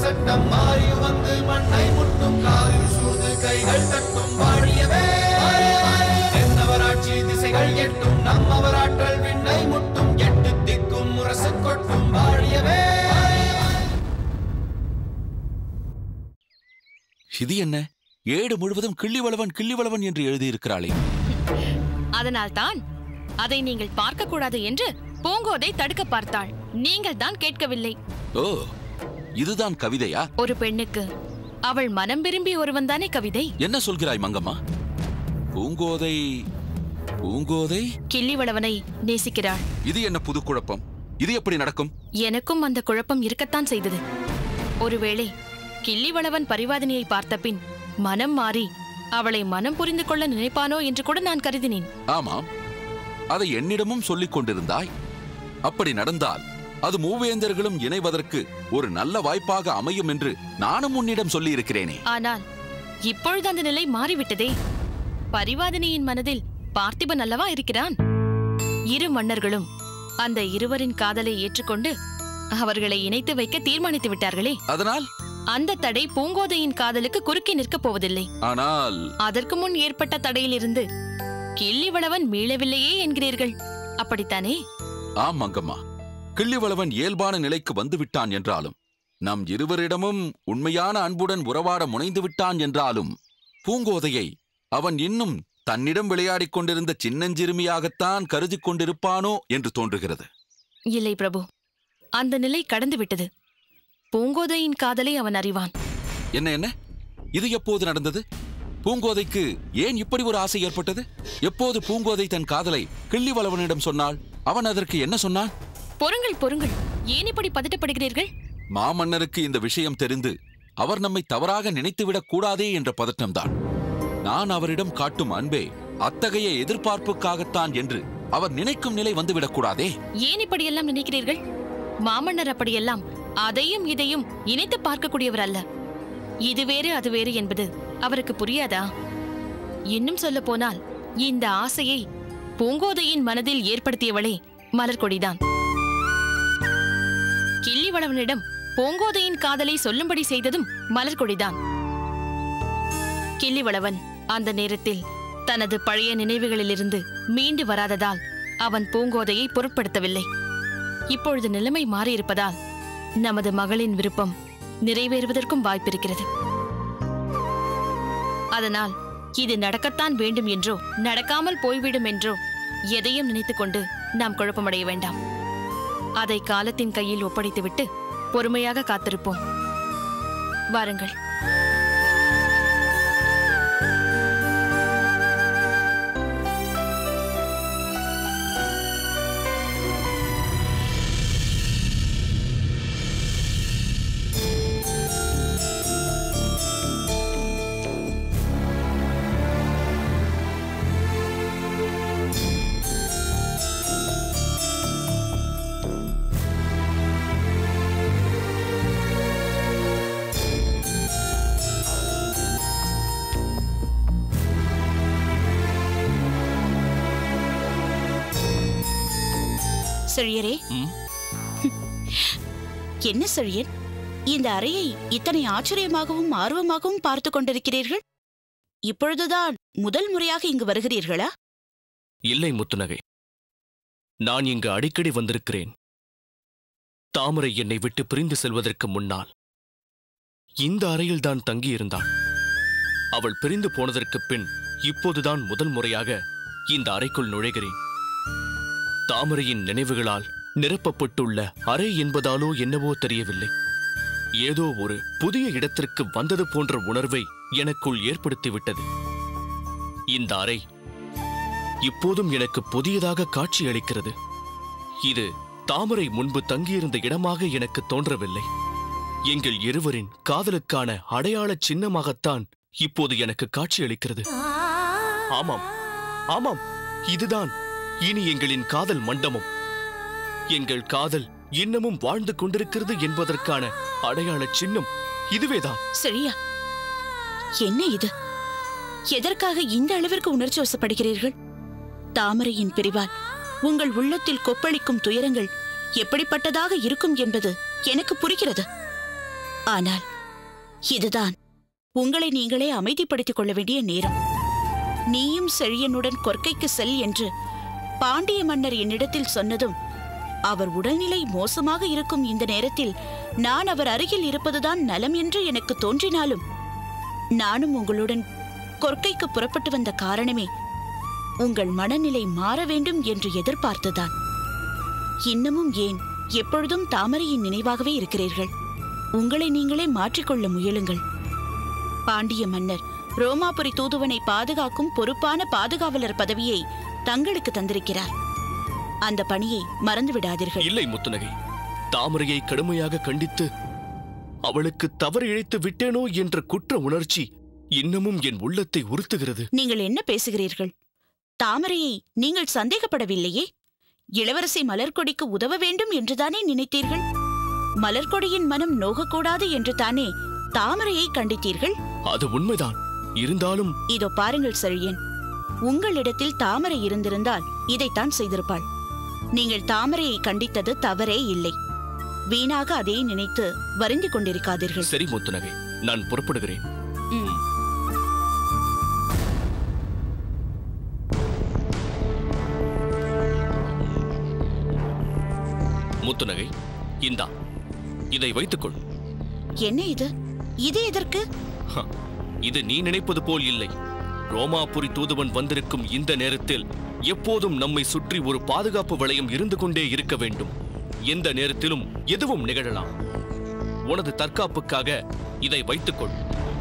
சட்டம் மாறி வந்து மண்ணை முட்டும் காலில் சூழ்ந்து கைகள் தட்டும் வாழியவே தென்னவராட்சி திசைகள் எட்டும் நம்மவராற்றல் விண்ணை முட்டும் எட்டு திக்கும் முரசு கொட்டும் வாழியவே இது என்ன ஏடு முழுவதும் கிள்ளிவளவன் கிள்ளிவளவன் என்று எழுதியிருக்கிறாளே அதனால்தான் அதை நீங்கள் பார்க்க கூடாது என்று பூங்கோதை தடுக்க பார்த்தாள் நீங்கள் தான் கேட்கவில்லை ஓ இதுதான் கவிதையா ஒரு பெண்ணுக்கு அவள் மனம் விரும்பி ஒருவன் தானே கவிதை என்ன சொல்கிறாய் மங்கம்மா பூங்கோதை பூங்கோதை கிள்ளிவளவனை நேசிக்கிறாள் இது என்ன புது குழப்பம் இது எப்படி நடக்கும் எனக்கும் அந்த குழப்பம் இருக்கத்தான் செய்தது ஒருவேளை கிள்ளிவளவன் பரிவாதினியை பார்த்த பின் மனம் மாறி அவளை மனம் புரிந்து கொள்ள நினைப்பானோ என்று கூட நான் கருதினேன் ஆமாம் அதை என்னிடமும் சொல்லிக் கொண்டிருந்தாய் அப்படி நடந்தால் அது மூவேந்தர்களும் இணைவதற்கு ஒரு நல்ல வாய்ப்பாக அமையும் என்று நானும் உன்னிடம் சொல்லியிருக்கிறேனே ஆனால் இப்பொழுது அந்த நிலை மாறிவிட்டதே பரிவாதினியின் மனதில் பார்த்திபன் அல்லவா இருக்கிறான் இரு மன்னர்களும் அந்த இருவரின் காதலை ஏற்றுக்கொண்டு அவர்களை இணைத்து வைக்க தீர்மானித்து விட்டார்களே அதனால் அந்த தடை பூங்கோதையின் காதலுக்கு குறுக்கே நிற்கப் போவதில்லை ஆனால் அதற்கு முன் ஏற்பட்ட தடையிலிருந்து கிள்ளிவளவன் மீளவில்லையே என்கிறீர்கள் அப்படித்தானே ஆம் மங்கம்மா கிள்ளிவளவன் இயல்பான நிலைக்கு வந்து விட்டான் என்றாலும் நம் இருவரிடமும் உண்மையான அன்புடன் உறவாட முனைந்து விட்டான் என்றாலும் பூங்கோதையை அவன் இன்னும் தன்னிடம் விளையாடிக் கொண்டிருந்த சின்னஞ்சிறுமியாகத்தான் கருதி கொண்டிருப்பானோ என்று தோன்றுகிறது இல்லை பிரபு அந்த நிலை கடந்து விட்டது பூங்கோதையின் காதலை அவன் அறிவான் என்ன என்ன இது எப்போது நடந்தது பூங்கோதைக்கு ஏன் இப்படி ஒரு ஆசை ஏற்பட்டது எப்போது பூங்கோதை தன் காதலை கிள்ளிவளவனிடம் சொன்னாள் அவன் அதற்கு என்ன சொன்னான் பொறுங்கள் பொறுங்கள் ஏன் இப்படி பதட்டப்படுகிறீர்கள் மாமன்னருக்கு இந்த விஷயம் தெரிந்து அவர் நம்மை தவறாக நினைத்துவிடக் கூடாதே என்ற பதட்டம்தான் நான் அவரிடம் காட்டும் அன்பே அத்தகைய எதிர்பார்ப்புக்காகத்தான் என்று அவர் நினைக்கும் நிலை வந்துவிடக் கூடாதே ஏன் இப்படியெல்லாம் நினைக்கிறீர்கள் மாமன்னர் அப்படியெல்லாம் அதையும் இதையும் இணைத்து பார்க்கக்கூடியவர் அல்ல இது வேறு அது வேறு என்பது அவருக்கு புரியாதா இன்னும் சொல்ல போனால் இந்த ஆசையை பூங்கோதையின் மனதில் ஏற்படுத்தியவளே மலர்கொடிதான் கிள்ளிவளவனிடம் பூங்கோதையின் காதலை சொல்லும்படி செய்ததும் மலர்கொடிதான் கிள்ளிவளவன் அந்த நேரத்தில் தனது பழைய நினைவுகளிலிருந்து மீண்டு வராததால் அவன் பூங்கோதையை பொருட்படுத்தவில்லை இப்பொழுது நிலைமை மாறியிருப்பதால் நமது மகளின் விருப்பம் நிறைவேறுவதற்கும் வாய்ப்பிருக்கிறது அதனால் இது நடக்கத்தான் வேண்டும் என்றோ நடக்காமல் போய்விடும் என்றோ எதையும் நினைத்துக்கொண்டு நாம் குழப்பமடைய வேண்டாம் அதை காலத்தின் கையில் ஒப்படைத்துவிட்டு பொறுமையாக காத்திருப்போம் வாருங்கள் செழியரே ம்? என்ன செழியன் இந்த அறையை இத்தனை ஆச்சரியமாகவும் ஆர்வமாகவும் பார்த்து கொண்டிருக்கிறீர்கள் இப்பொழுதுதான் முதல் முறையாக இங்கு வருகிறீர்களா இல்லை முத்துநகை நான் இங்கு அடிக்கடி வந்திருக்கிறேன் தாமரை என்னை விட்டு பிரிந்து செல்வதற்கு முன்னால் இந்த அறையில்தான் தங்கியிருந்தாள் அவள் பிரிந்து போனதற்குப் பின் இப்போதுதான் முதல் முறையாக இந்த அறைக்குள் நுழைகிறேன் தாமரையின் நினைவுகளால் நிரப்பப்பட்டுள்ள அறை என்பதாலோ என்னவோ தெரியவில்லை ஏதோ ஒரு புதிய இடத்திற்கு வந்தது போன்ற உணர்வை எனக்குள் ஏற்படுத்திவிட்டது இந்த அறை இப்போதும் எனக்கு புதியதாக காட்சியளிக்கிறது இது தாமரை முன்பு தங்கியிருந்த இடமாக எனக்கு தோன்றவில்லை எங்கள் இருவரின் காதலுக்கான அடையாளச் சின்னமாகத்தான் இப்போது எனக்கு காட்சியளிக்கிறது ஆமாம் ஆமாம் இதுதான் இனி எங்களின் காதல் மண்டபம் எங்கள் காதல் இன்னமும் வாழ்ந்து கொண்டிருக்கிறது என்பதற்கான அடையாளச் சின்னம் இதுவேதான் செழியா என்ன இது எதற்காக இந்த அளவிற்கு உணர்ச்சி வசப்படுகிறீர்கள் தாமரையின் பிரிவால் உங்கள் உள்ளத்தில் கொப்பளிக்கும் துயரங்கள் எப்படிப்பட்டதாக இருக்கும் என்பது எனக்கு புரிகிறது ஆனால் இதுதான் உங்களை நீங்களே அமைதிப்படுத்திக் கொள்ள வேண்டிய நேரம் நீயும் செழியனுடன் கொற்கைக்கு செல் என்று பாண்டிய மன்னர் என்னிடத்தில் சொன்னதும் அவர் உடல்நிலை மோசமாக இருக்கும் இந்த நேரத்தில் நான் அவர் அருகில் இருப்பதுதான் நலம் என்று எனக்கு தோன்றினாலும் நானும் உங்களுடன் கொற்கைக்கு புறப்பட்டு வந்த காரணமே உங்கள் மனநிலை மாற வேண்டும் என்று எதிர்பார்த்துதான் இன்னமும் ஏன் எப்பொழுதும் தாமரையின் நினைவாகவே இருக்கிறீர்கள் உங்களை நீங்களே மாற்றிக்கொள்ள முயலுங்கள் பாண்டிய மன்னர் ரோமாபுரி தூதுவனை பாதுகாக்கும் பொறுப்பான பாதுகாவலர் பதவியை தங்களுக்கு தந்திருக்கிறார் அந்த பணியை மறந்து விடாதீர்கள் இல்லை முத்துநகை தாமரையை கடுமையாக கண்டித்து அவளுக்கு தவறு இழைத்து விட்டேனோ என்ற குற்ற உணர்ச்சி இன்னமும் என் உள்ளத்தை உறுத்துகிறது நீங்கள் என்ன பேசுகிறீர்கள் தாமரையை நீங்கள் சந்தேகப்படவில்லையே இளவரசி மலர்கொடிக்கு உதவ வேண்டும் என்றுதானே நினைத்தீர்கள் மலர்கொடியின் மனம் நோகக்கூடாது என்று தானே தாமரையை கண்டித்தீர்கள் அது உண்மைதான் இருந்தாலும் இதோ பாருங்கள் செழியன் உங்களிடத்தில் தாமரை இருந்திருந்தால் இதைத்தான் செய்திருப்பாள் நீங்கள் தாமரையை கண்டித்தது தவறே இல்லை வீணாக அதை நினைத்து வருந்திக் கொண்டிருக்காதீர்கள் சரி முத்துநகை நான் புறப்படுகிறேன் ம். முத்துநகை இந்தா இதை வைத்துக்கொள் என்ன இது இது எதற்கு ஹ, இது நீ நினைப்பது போல் இல்லை ரோமாபுரி தூதுவன் வந்திருக்கும் இந்த நேரத்தில் எப்போதும் நம்மை சுற்றி ஒரு பாதுகாப்பு வளையம் இருந்து கொண்டே இருக்க வேண்டும் எந்த நேரத்திலும் எதுவும் நிகழலாம் உனது தற்காப்புக்காக இதை வைத்துக்கொள்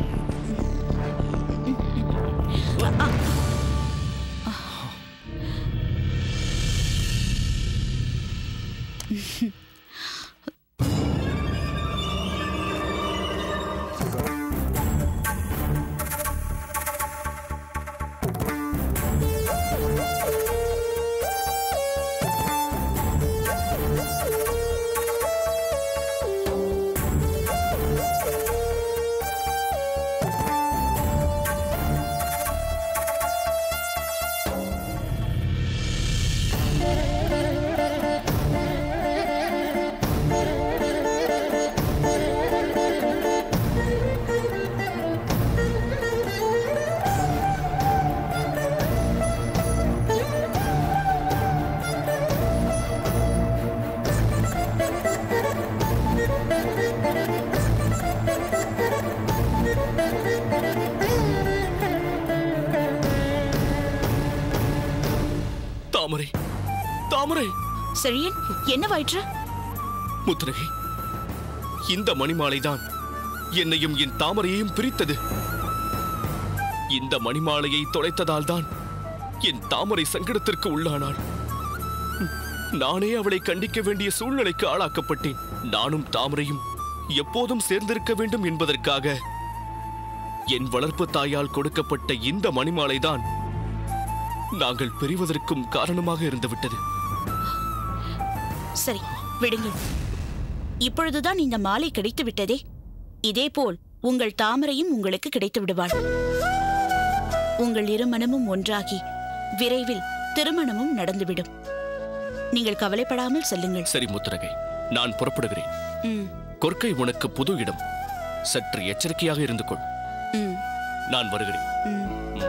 தாமரை தாமரை செழியன் என்னவாயிற்று முத்துநகை இந்த மணிமாலைதான் என்னையும் என் தாமரையையும் பிரித்தது இந்த மணிமாலையை தொலைத்ததால்தான் என் தாமரை சங்கடத்திற்கு உள்ளானாள் நானே அவளை கண்டிக்க வேண்டிய சூழ்நிலைக்கு ஆளாக்கப்பட்டேன் நானும் தாமரையும் எப்போதும் சேர்ந்திருக்க வேண்டும் என்பதற்காக என் வளர்ப்பு தாயால் கொடுக்கப்பட்ட இந்த மணிமாலைதான் நாங்கள் பிரிவதற்கும் காரணமாக இருந்துவிட்டது சரி விடுங்கள் இப்பொழுதுதான் இந்த மாலை கிடைத்து விட்டதே இதேபோல் உங்கள் தாமரையும் உங்களுக்கு கிடைத்து விடுவாள் உங்கள் இருமனமும் ஒன்றாகி விரைவில் திருமணமும் நடந்துவிடும் நீங்கள் கவலைப்படாமல் செல்லுங்கள் சரி முத்துரகை நான் புறப்படுகிறேன் ம், கொற்கை உனக்கு புது இடம் சற்று எச்சரிக்கையாக இருந்து கொள் ம், நான் வருகிறேன் ம்.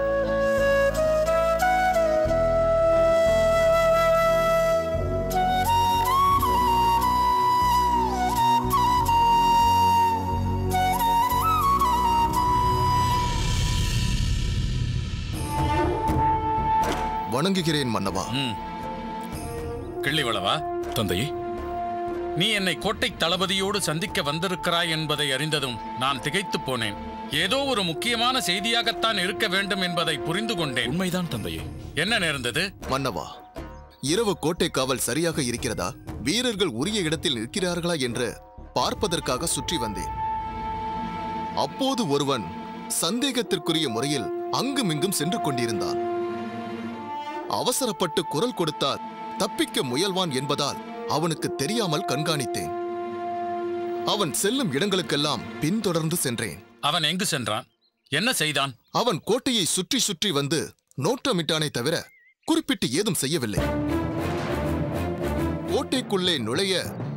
வணங்குகிறேன் மன்னவா ம் கிள்ளிவளவா தந்தையே நீ என்னை கோட்டை தளபதியோடு சந்திக்க வந்திருக்கிறாய் என்பதை அறிந்ததும் நான் திகைத்துப் போனேன் ஏதோ ஒரு முக்கியமான செய்தியாகத்தான் இருக்க வேண்டும் என்பதை புரிந்து கொண்டேன் உண்மைதான் தந்தையே என்ன நேர்ந்தது மன்னவா இரவு கோட்டை காவல் சரியாக இருக்கிறதா வீரர்கள் உரிய இடத்தில் நிற்கிறார்களா என்று பார்ப்பதற்காக சுற்றி வந்தேன் அப்போது ஒருவன் சந்தேகத்திற்குரிய முறையில் அங்குமிங்கும் சென்று கொண்டிருந்தான் அவசரப்பட்டு குரல் கொடுத்தால் தப்பிக்க முயல்வான் என்பதால் அவனுக்கு தெரியாமல் கண்காணித்தேன் அவன் செல்லும் இடங்களுக்கெல்லாம் பின்தொடர்ந்து சென்றேன் அவன் எங்கு சென்றான் என்ன செய்தான் அவன் கோட்டையை சுற்றி சுற்றி வந்து நோட்டமிட்டானே தவிர குறிப்பிட்டு ஏதும் செய்யவில்லை கோட்டைக்குள்ளே நுழைய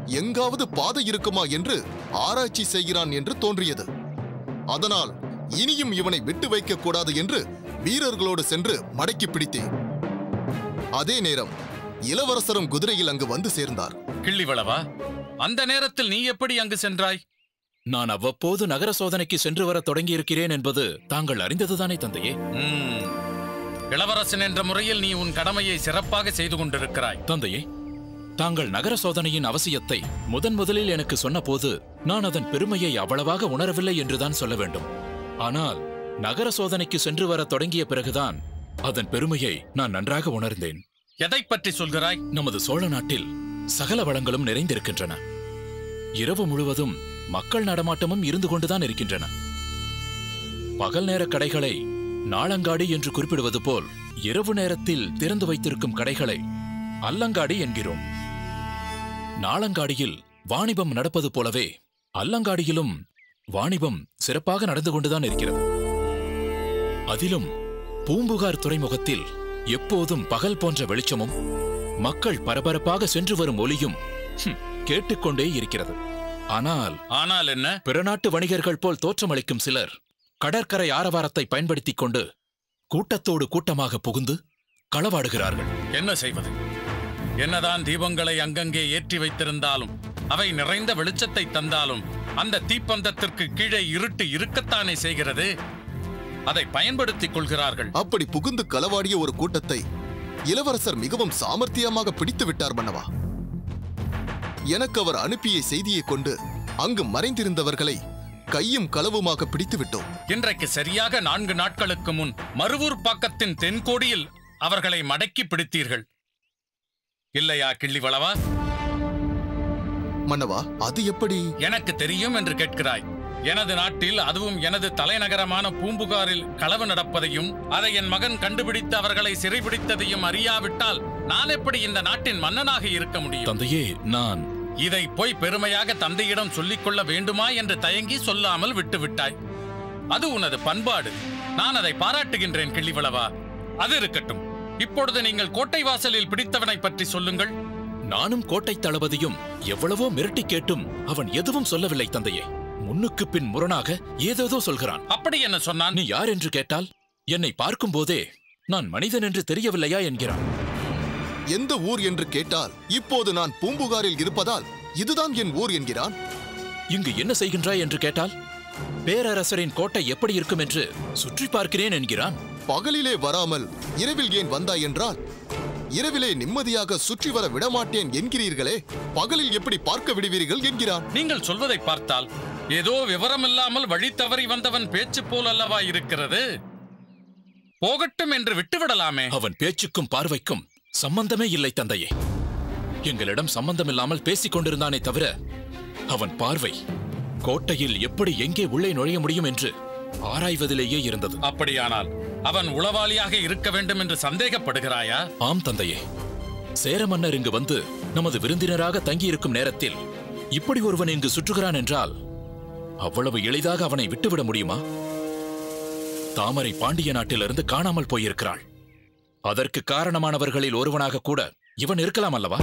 எங்காவது பாதை இருக்குமா என்று ஆராய்ச்சி செய்கிறான் என்று தோன்றியது அதனால் இனியும் இவனை விட்டு வைக்கக் கூடாது என்று வீரர்களோடு சென்று மடக்கி பிடித்தேன் அதே நேரம் இளவரசரும் குதிரையில் அங்கு வந்து சேர்ந்தார் கிள்ளிவளவா அந்த நேரத்தில் நீ எப்படி அங்கு சென்றாய் நான் அவ்வப்போது நகர சோதனைக்கு சென்று வர தொடங்கியிருக்கிறேன் என்பது தாங்கள் அறிந்ததுதானே தந்தையே ம். இளவரசன் என்ற முறையில் நீ உன் கடமையை சிறப்பாக செய்து கொண்டிருக்கிறாய் தந்தையே தாங்கள் நகர சோதனையின் அவசியத்தை முதன் முதலில் எனக்கு சொன்னபோது நான் அதன் பெருமையை அவ்வளவாக உணரவில்லை என்றுதான் சொல்ல வேண்டும் ஆனால் நகர சோதனைக்கு சென்று வர தொடங்கிய பிறகுதான் அதன் பெருமையை நான் நன்றாக உணர்ந்தேன் எதை பற்றி சொல்கிறாய் நமது சோழ நாட்டில் சகல வளங்களும் நிறைந்திருக்கின்றன இரவு முழுவதும் மக்கள் நடமாட்டமும் இருந்து கொண்டுதான் இருக்கின்றன பகல் நேர கடைகளை நாளங்காடி என்று குறிப்பிடுவது போல் இரவு நேரத்தில் திறந்து வைத்திருக்கும் கடைகளை அல்லங்காடி என்கிறோம் நாளங்காடியில் வாணிபம் நடப்பது போலவே அல்லங்காடியிலும் வாணிபம் சிறப்பாக நடந்து கொண்டுதான் இருக்கிறது அதிலும் பூம்புகார் துறைமுகத்தில் எப்போதும் பகல் போன்ற வெளிச்சமும் மக்கள் பரபரப்பாக சென்று வரும் ஒலியும் ஹும், கேட்டுக்கொண்டே இருக்கிறது ஆனால் ஆனால் என்ன பிற நாட்டு வணிகர்கள் போல் தோற்றமளிக்கும் சிலர் கடற்கரை ஆரவாரத்தை பயன்படுத்திக் கொண்டு கூட்டத்தோடு கூட்டமாக புகுந்து களவாடுகிறார்கள் என்ன செய்வது என்னதான் தீபங்களை அங்கங்கே ஏற்றி வைத்திருந்தாலும் அவை நிறைந்த வெளிச்சத்தை தந்தாலும் அந்த தீப்பந்தத்திற்கு கீழே இருட்டு இருக்கத்தானே செய்கிறது அதை பயன்படுத்திக் கொள்கிறார்கள் அப்படி புகுந்து களவாடிய ஒரு கூட்டத்தை இளவரசர் மிகவும் சாமர்த்தியமாக பிடித்து விட்டார் மன்னவா எனக்கு அவர் அனுப்பிய செய்தியை கொண்டு அங்கு மறைந்திருந்தவர்களை கையும் களவுமாக பிடித்து விட்டோம் இன்றைக்கு சரியாக நான்கு நாட்களுக்கு முன் மருவூர் பக்கத்தின் தென்கோடியில் அவர்களை மடக்கி பிடித்தீர்கள் இல்லையா கிள்ளிவளவா மன்னவா அது எப்படி எனக்கு தெரியும் என்று கேட்கிறாய் எனது நாட்டில் அதுவும் எனது தலைநகரமான பூம்புகாரில் களவு நடப்பதையும் அதை என் மகன் கண்டுபிடித்து அவர்களை சிறைபிடித்ததையும் அறியாவிட்டால் நான் எப்படி இந்த நாட்டின் மன்னனாக இருக்க முடியும் தந்தையே நான் இதை போய் பெருமையாக தந்தையிடம் சொல்லிக் கொள்ள வேண்டுமா என்று தயங்கி சொல்லாமல் விட்டுவிட்டாய் அது உனது பண்பாடு நான் அதை பாராட்டுகின்றேன் கிள்ளிவளவா அது இருக்கட்டும் இப்பொழுது நீங்கள் கோட்டை வாசலில் பிடித்தவனை பற்றி சொல்லுங்கள் நானும் கோட்டை தளபதியும் எவ்வளவோ மிரட்டி கேட்டும் அவன் எதுவும் சொல்லவில்லை தந்தையே முன்னுக்கு பின் முரணாக ஏதேதோ சொல்கிறான் அப்படி என்ன சொன்னான் நீ யார் என்று கேட்டால் என்னை பார்க்கும்போதே நான் மனிதன் என்று தெரியவில்லையா என்கிறான் எந்த ஊர் என்று கேட்டால் இப்போது நான் பூம்புகாரில் இருப்பதால் இதுதான் என் ஊர் என்கிறான் இங்கு என்ன செய்கின்றாய் என்று கேட்டால் பேரரசரின் கோட்டை எப்படி இருக்கும் என்று சுற்றி பார்க்கிறேன் என்கிறான் பகலிலே வராமல் இரவில் ஏன் வந்தாய் என்றால் இரவிலே நிம்மதியாக சுற்றி வர விடமாட்டேன் என்கிறீர்களே பகலில் எப்படி பார்க்க விடுவீர்கள் என்கிறான் நீங்கள் சொல்வதை பார்த்தால் ஏதோ விவரமில்லாமல் வழி தவறி வந்தவன் பேச்சு போல் அல்லவா இருக்கிறது போகட்டும் என்று விட்டுவிடலாமே அவன் பேச்சுக்கும் பார்வைக்கும் சம்பந்தமே இல்லை தந்தையே எங்களிடம் சம்பந்தமில்லாமல் பேசிக் கொண்டிருந்தானே தவிர அவன் பார்வை கோட்டையில் எப்படி எங்கே உள்ளே நுழைய முடியும் என்று ஆராய்வதிலேயே இருந்தது அப்படியானால் அவன் உளவாளியாக இருக்க வேண்டும் என்று சந்தேகப்படுகிறாயா ஆம் தந்தையே சேர மன்னர் இங்கு வந்து நமது விருந்தினராக தங்கியிருக்கும் நேரத்தில் இப்படி ஒருவன் இங்கு சுற்றுகிறான் என்றால் அவ்வளவு எளிதாக அவனை விட்டுவிட முடியுமா தாமரை பாண்டிய நாட்டிலிருந்து காணாமல் போயிருக்கிறாள் அதற்கு காரணமானவர்களில் ஒருவனாக கூட இவன் இருக்கலாம் அல்லவா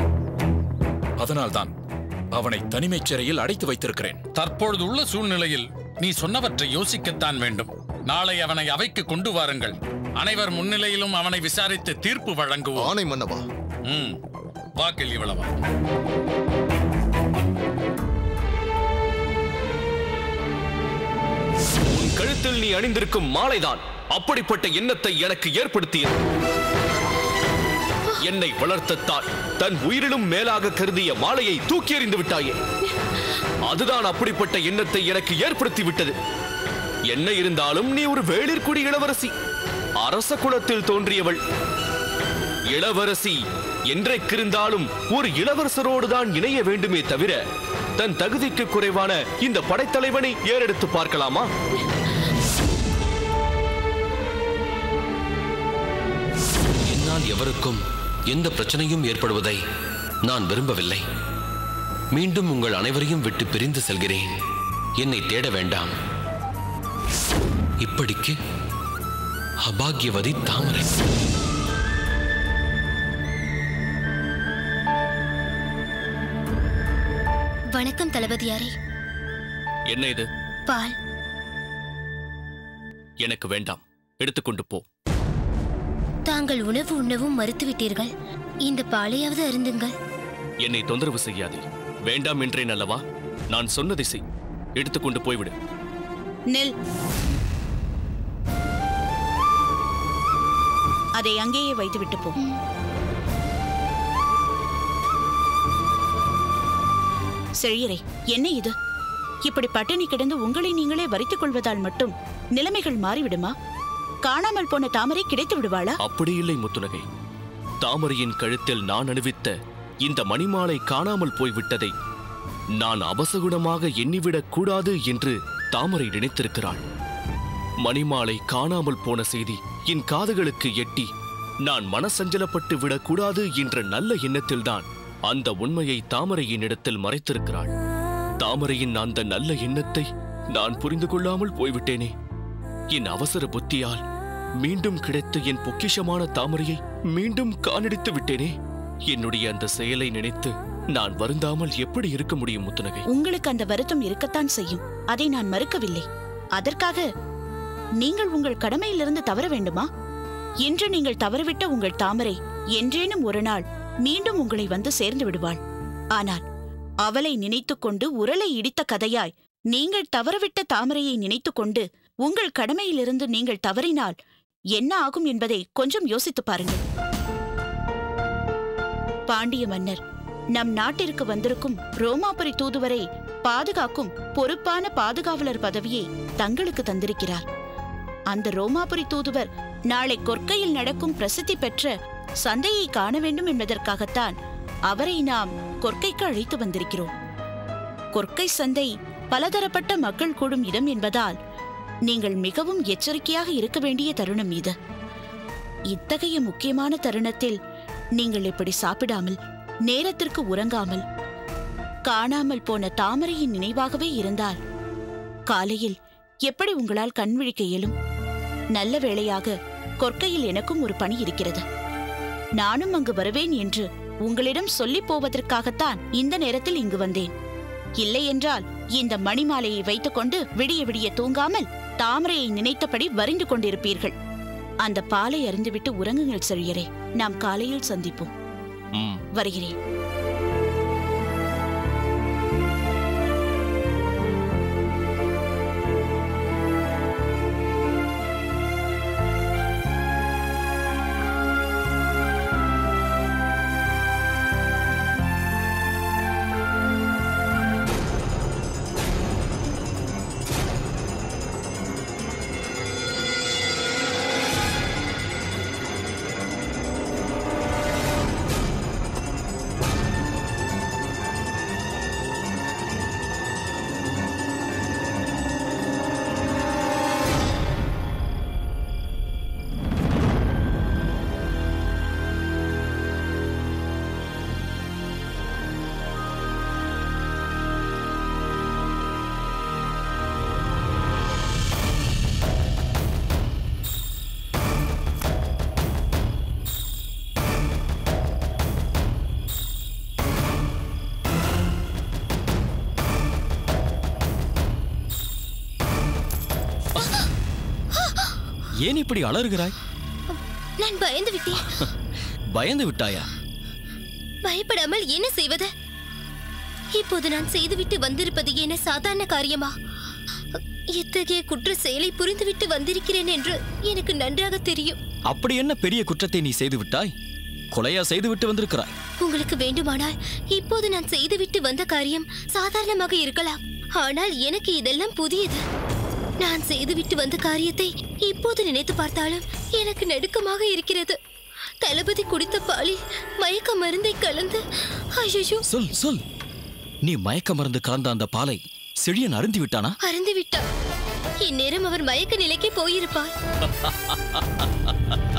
அதனால்தான் அவனை தனிமைச் சிறையில் அடைத்து வைத்திருக்கிறேன் தற்பொழுது உள்ள சூழ்நிலையில் நீ சொன்னவற்றை யோசிக்கத்தான் வேண்டும் நாளை அவனை அவைக்கு கொண்டு வாருங்கள் அனைவர் முன்னிலையிலும் அவனை விசாரித்து தீர்ப்பு வழங்குவோம் ஆணை மன்னவா ம் வாக்கில் இவ்வளவா உன் கழுத்தில் நீ அணிந்திருக்கும் மாலைதான் அப்படிப்பட்ட எண்ணத்தை எனக்கு ஏற்படுத்தியது என்னை வளர்த்தத்தால் தன் உயிரிலும் மேலாக கருதிய மாலையை தூக்கி எறிந்து விட்டாயே அதுதான் அப்படிப்பட்ட எண்ணத்தை எனக்கு ஏற்படுத்தி விட்டது என்ன இருந்தாலும் நீ ஒரு வேளிர்குடி இளவரசி அரச குலத்தில் தோன்றியவள் இளவரசி என்றைக்கிருந்தாலும் ஒரு இளவரசரோடு தான் இணைய வேண்டுமே தவிர தன் தகுதிக்கு குறைவான இந்த படைத்தலைவனை ஏறெடுத்து பார்க்கலாமா என்னால் எவருக்கும் எந்த பிரச்சனையும் ஏற்படுவதை நான் விரும்பவில்லை மீண்டும் உங்கள் அனைவரையும் விட்டு பிரிந்து செல்கிறேன் என்னை தேட வேண்டாம் இப்படிக்கு அபாகியவதி தாமரை வணக்கம் தளபதியாரே என்ன இது பால் எனக்கு வேண்டாம் எடுத்துக்கொண்டு போ தாங்கள் உணவு உண்ணவும் மறுத்துவிட்டீர்கள் இந்த பாலையாவது அருந்துங்கள் என்னை தொந்தரவு செய்யாதே வேண்டாம் என்றேன் அல்லவா நான் சொன்னதை செய் எடுத்துக்கொண்டு போய்விடு நெல் அதை அங்கேயே வைத்துவிட்டு போ செழியரே என்ன இது இப்படி பட்டினி கிடந்து உங்களை நீங்களே வரித்துக் கொள்வதால் மட்டும் நிலைமைகள் மாறிவிடுமா காணாமல் போன தாமரை கிடைத்து விடுவாளா அப்படி இல்லை முத்துநகை தாமரையின் கழுத்தில் நான் அணிவித்த இந்த மணிமாலை காணாமல் போய்விட்டதை நான் அபசகுணமாக எண்ணிவிடக் கூடாது என்று தாமரை நினைத்திருக்கிறாள் மணிமாலை காணாமல் போன செய்தி என் காதுகளுக்கு எட்டி நான் மனசஞ்சலப்பட்டு விடக்கூடாது என்ற நல்ல எண்ணத்தில்தான் அந்த உண்மையை தாமரை என்னிடத்தில் மறைத்திருக்கிறாள் தாமரையின் அந்த நல்ல எண்ணத்தை நான் புரிந்து கொள்ளாமல் போய்விட்டேனே என் அவசர புத்தியால் மீண்டும் கிடைத்த என் பொக்கிஷமான தாமரையை மீண்டும் காணடித்து விட்டேனே என்னுடைய அந்த செயலை நினைத்து நான் வருந்தாமல் எப்படி இருக்க முடியும் முத்துநகை உங்களுக்கு அந்த வருத்தம் இருக்கத்தான் செய்யும் அதை நான் மறுக்கவில்லை அதற்காக நீங்கள் உங்கள் கடமையிலிருந்து தவற வேண்டுமா இன்று நீங்கள் தவறவிட்ட உங்கள் தாமரை என்றேனும் ஒரு நாள் மீண்டும் உங்களை வந்து சேர்ந்து விடுவாள் ஆனால் அவளை நினைத்துக்கொண்டு உரலை இடித்த கதையாய் நீங்கள் தவறவிட்ட தாமரையை நினைத்துக்கொண்டு உங்கள் கடமையிலிருந்து நீங்கள் தவறினால் என்ன ஆகும் என்பதை கொஞ்சம் யோசித்துப் பாருங்கள் பாண்டிய மன்னர் நம் நாட்டிற்கு வந்திருக்கும் ரோமாபுரி தூதுவரை பாதுகாக்கும் பொறுப்பான பாதுகாவலர் பதவியை தங்களுக்கு தந்திருக்கிறார் அந்த ரோமாபுரி தூதுவர் நாளை கொற்கையில் நடக்கும் பிரசித்தி பெற்ற சந்தையை காண வேண்டும் என்பதற்காகத்தான் அவரை நாம் கொற்கைக்கு அழைத்து வந்திருக்கிறோம் கொற்கை சந்தை பலதரப்பட்ட மக்கள் கூடும் இடம் என்பதால் நீங்கள் மிகவும் எச்சரிக்கையாக இருக்க வேண்டிய தருணம் இது இத்தகைய முக்கியமான தருணத்தில் நீங்கள் இப்படி சாப்பிடாமல் நேரத்திற்கு உறங்காமல் காணாமல் போன தாமரையின் நினைவாகவே இருந்தால் காலையில் எப்படி உங்களால் கண் விழிக்க இயலும் நல்ல வேளையாக கொற்கையில் எனக்கும் ஒரு பணி இருக்கிறது நானும் அங்கு வருவேன் என்று உங்களிடம் சொல்லிப் போவதற்காகத்தான் இந்த நேரத்தில் இங்கு வந்தேன் இல்லை என்றால் இந்த மணிமாலையை வைத்துக்கொண்டு விடிய விடிய தூங்காமல் தாமரையை நினைத்தபடி வரிந்து கொண்டிருப்பீர்கள் அந்த பாலை அருந்துவிட்டு உறங்குங்கள் செழியரே நாம் காலையில் சந்திப்போம் ம் வருகிறேன் ஏன் இப்படி அலறுகிறாய் நான் பயந்து விட்டேன் பயந்து விட்டாயா பயப்படாமல் என்ன செய்வது இப்போது நான் செய்துவிட்டு வந்திருப்பது என்ன சாதாரண காரியமா இத்தகைய குற்ற செயலை புரிந்துவிட்டு வந்திருக்கிறேன் என்று எனக்கு நன்றாக தெரியும் அப்படி என்ன பெரிய குற்றத்தை நீ செய்து விட்டாய் கொலையா செய்துவிட்டு வந்திருக்கிறாய் உங்களுக்கு வேண்டுமானால் இப்போது நான் செய்துவிட்டு வந்த காரியம் சாதாரணமாக இருக்கலாம் ஆனால் எனக்கு இதெல்லாம் புதியது நான் செய்துவிட்டு வந்த காரியத்தை இப்போது நினைத்து பார்த்தாலும் எனக்கு நடுக்கமாக இருக்கிறது தளபதி குடித்த பாலில் மயக்க மருந்தை கலந்து ஐயோ சொல் சொல் நீ மயக்க மருந்து கலந்த அந்த பாலை செழியன் அருந்தி விட்டானா அருந்து விட்டார் இந்நேரம் அவர் மயக்க நிலைக்கு போயிருப்பார்